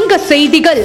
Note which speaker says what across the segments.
Speaker 1: சங்க செய்திகள்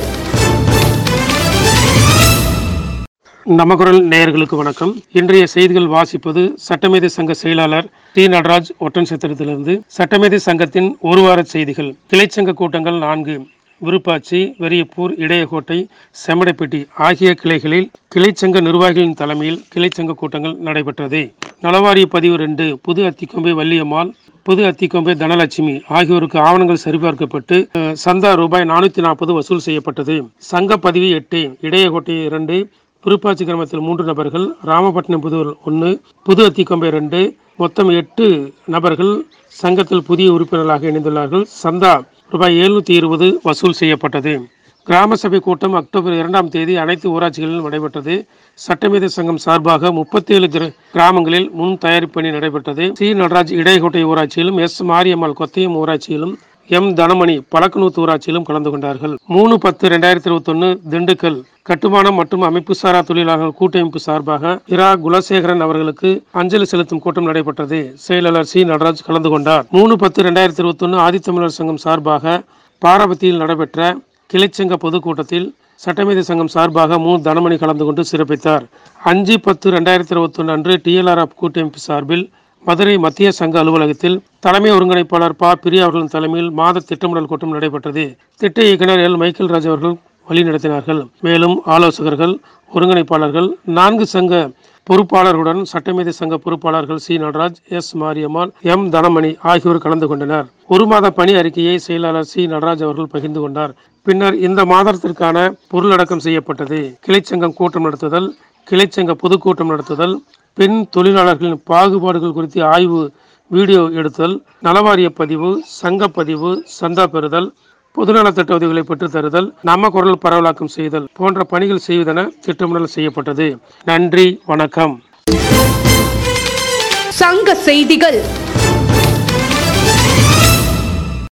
Speaker 2: நமகுரல் நேயர்களுக்கு வணக்கம் இன்றைய செய்திகள் வாசிப்பது சட்டமேதை சங்க செயலாளர் டி நடராஜ் ஒட்டன் சித்திரத்திலிருந்து சட்டமேதை சங்கத்தின் ஒரு வார செய்திகள் கிளைச்சங்க கூட்டங்கள் நான்கு விருப்பாச்சி வெறியப்பூர் இடையகோட்டை செம்மடைப்பட்டி ஆகிய கிளைகளில் கிளைச்சங்க நிர்வாகிகளின் தலைமையில் கிளைச்சங்க கூட்டங்கள் நடைபெற்றது நலவாரிய பதிவு ரெண்டு புது அத்திக்கொம்பை வள்ளியம்மாள் புது அத்திக்கொம்பை தனலட்சுமி ஆகியோருக்கு ஆவணங்கள் சரிபார்க்கப்பட்டு அஹ், சந்தா ரூபாய் நானூற்றி நாற்பது வசூல் செய்யப்பட்டது சங்க பதிவு எட்டு இடையகோட்டை இரண்டு விருப்பாச்சி கிராமத்தில் மூன்று நபர்கள் ராமபட்டினம் புதூர் ஒன்று புது அத்திக்கொம்பை ரெண்டு மொத்தம் எட்டு நபர்கள் சங்கத்தில் புதிய உறுப்பினர்களாக இணைந்துள்ளார்கள் சந்தா ரூபாய் எழுநூற்றி இருபது வசூல் செய்யப்பட்டது கிராம சபை கூட்டம் அக்டோபர் இரண்டாம் தேதி அனைத்து ஊராட்சிகளிலும் நடைபெற்றது சட்டமேதை சங்கம் சார்பாக முப்பத்தேழு கிராமங்களில் முன் தயாரிப்பு பணி நடைபெற்றது சி நடராஜ் இடையகோட்டை ஊராட்சியிலும் எஸ் மாரியம்மாள் கொத்தையம் ஊராட்சியிலும் எம் தனமணி பழக்கநூத்து ஊராட்சியிலும் கலந்து கொண்டார்கள் மூணு பத்து ரெண்டாயிரத்தி இருபத்தொன்னு திண்டுக்கல் கட்டுமானம் மற்றும் அமைப்பு சாரா தொழிலாளர்கள் கூட்டமைப்பு சார்பாக இரா குலசேகரன் அவர்களுக்கு அஞ்சலி செலுத்தும் கூட்டம் நடைபெற்றது செயலாளர் சி நடராஜ் கலந்து கொண்டார் மூணு பத்து ரெண்டாயிரத்தி இருபத்தொன்னு ஆதித்தமிழர் சங்கம் சார்பாக பாரபத்தியில் நடைபெற்ற கிளைச்சங்க பொதுக்கூட்டத்தில் சட்டமேதை சங்கம் சார்பாக மு தனமணி கலந்து கொண்டு சிறப்பித்தார் அஞ்சு பத்து ரெண்டாயிரத்தி இருபத்தொன்று அன்று டிஎல்ஆர்எஃப் கூட்டமைப்பு சார்பில் மதுரை மத்திய சங்க அலுவலகத்தில் தலைமை ஒருங்கிணைப்பாளர் ப பிரியா அவர்களின் தலைமையில் மாத திட்டமிடல் கூட்டம் நடைபெற்றது திட்ட இயக்குனர் எல் மைக்கேல் ராஜ் அவர்கள் வழிநடத்தினார்கள் மேலும் ஆலோசகர்கள் ஒருங்கிணைப்பாளர்கள் நான்கு சங்க பொறுப்பாளர்களுடன் சட்டமேதை சங்க பொறுப்பாளர்கள் C Nataraj S Mariammal M Thanamani ஆகியோர் கலந்து கொண்டனர் ஒரு மாத பணி அறிக்கையை செயலாளர் சி நடராஜ் அவர்கள் பகிர்ந்து கொண்டார் பின்னர் இந்த மாதத்திற்கான பொருளடக்கம் செய்யப்பட்டது கிளைச்சங்கம் கூட்டம் நடத்துதல் கிளைச்சங்க பொதுக்கூட்டம் நடத்துதல் பெண் தொழிலாளர்களின் பாகுபாடுகள் குறித்து ஆய்வு வீடியோ எடுத்தல் நலவாரிய பதிவு சங்க பதிவு சந்தா பெறுதல் பொதுநலத்திட்ட உதவிகளை பெற்றுத் தருதல் நம்ம குரல் பரவலாக்கம் செய்தல் போன்ற பணிகள் செய்வதென திட்டமிடல் செய்யப்பட்டது நன்றி வணக்கம்
Speaker 1: சங்க செய்திகள்